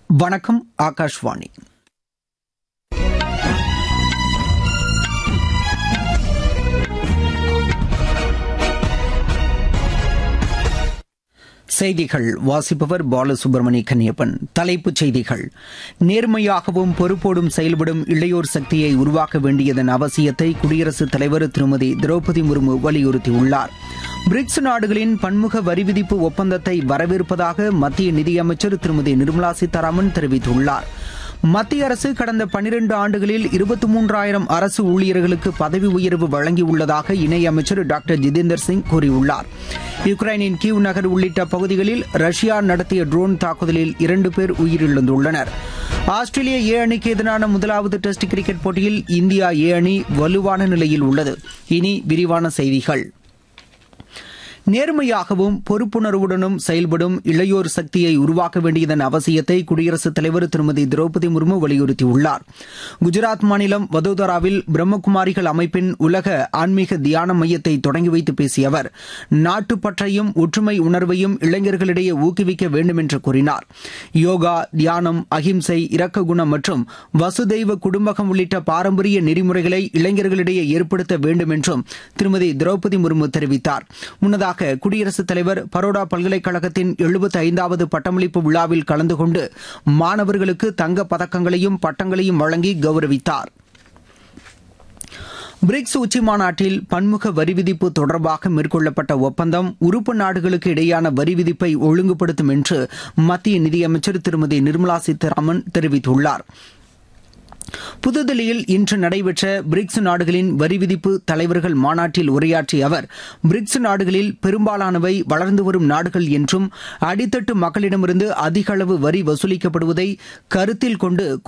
வணக்கம் ஆகாஷ்வாணி செய்திகள் வாசிப்பவர் பாலசுப்ரமணிய கன்னியப்பன் தலைப்புச் செய்திகள் நேர்மையாகவும் பொறுப்போடும் செயல்படும் இளையோர் சக்தியை உருவாக்க வேண்டியதன் அவசியத்தை குடியரசுத் தலைவர் திருமதி திரௌபதி முர்மு வலியுறுத்தியுள்ளார் பிரிக்ஸ் நாடுகளின் பன்முக வரி விதிப்பு ஒப்பந்தத்தை வரவேற்பதாக மத்திய நிதியமைச்சர் திருமதி நிர்மலா சீதாராமன் தெரிவித்துள்ளார் மத்திய அரசு கடந்த பனிரண்டு ஆண்டுகளில் இருபத்தி மூன்றாயிரம் அரசு ஊழியர்களுக்கு பதவி உயர்வு வழங்கியுள்ளதாக இணையமைச்சர் டாக்டர் ஜிதேந்தர் சிங் கூறியுள்ளார் யுக்ரைனின் கீவ் நகர் உள்ளிட்ட பகுதிகளில் ரஷ்யா நடத்திய ட்ரோன் தாக்குதலில் இரண்டு பேர் உயிரிழந்துள்ளனர் ஆஸ்திரேலிய ஏ அணிக்கு எதிரான முதலாவது டெஸ்ட் கிரிக்கெட் போட்டியில் இந்தியா ஏ அணி வலுவான நிலையில் உள்ளது இனி விரிவான செய்திகள் நேர்மையாகவும் பொறுப்புணர்வுடனும் செயல்படும் இளையோர் சக்தியை உருவாக்க வேண்டியதன் அவசியத்தை குடியரசுத் தலைவர் திருமதி திரௌபதி முர்மு வலியுறுத்தியுள்ளார் குஜராத் மாநிலம் வதோதராவில் பிரம்மகுமாரிகள் அமைப்பின் உலக ஆன்மீக தியான மையத்தை தொடங்கி வைத்து பேசிய அவர் நாட்டுப்பற்றையும் ஒற்றுமை உணர்வையும் இளைஞர்களிடையே ஊக்குவிக்க வேண்டும் என்று கூறினார் யோகா தியானம் அகிம்சை இரக்க குணம் மற்றும் வசுதெய்வ குடும்பகம் உள்ளிட்ட பாரம்பரிய நெறிமுறைகளை இளைஞர்களிடையே ஏற்படுத்த வேண்டும் என்றும் திருமதி திரௌபதி முர்மு தெரிவித்தார் முன்னதாக முன்னதாக குடியரசுத் தலைவர் பரோடா பல்கலைக்கழகத்தின் எழுபத்தி ஐந்தாவது பட்டமளிப்பு விழாவில் கலந்து கொண்டு மாணவர்களுக்கு தங்கப் பதக்கங்களையும் பட்டங்களையும் வழங்கி கௌரவித்தார் பிரிக்ஸ் உச்சி மாநாட்டில் பன்முக வரி விதிப்பு தொடர்பாக மேற்கொள்ளப்பட்ட ஒப்பந்தம் உறுப்பு நாடுகளுக்கு இடையேயான வரி விதிப்பை ஒழுங்குபடுத்தும் என்று மத்திய நிதியமைச்சர் திருமதி நிர்மலா சீதாராமன் தெரிவித்துள்ளாா் புதுதில்லியில் இன்று நடைபெற்ற பிரிக்ஸ் நாடுகளின் வரி விதிப்பு தலைவர்கள் மாநாட்டில் உரையாற்றிய அவர் பிரிக்ஸ் நாடுகளில் பெரும்பாலானவை வளர்ந்து வரும் நாடுகள் என்றும் அடித்தட்டு மக்களிடமிருந்து அதிக அளவு வரி வசூலிக்கப்படுவதை கருத்தில் கொண்டு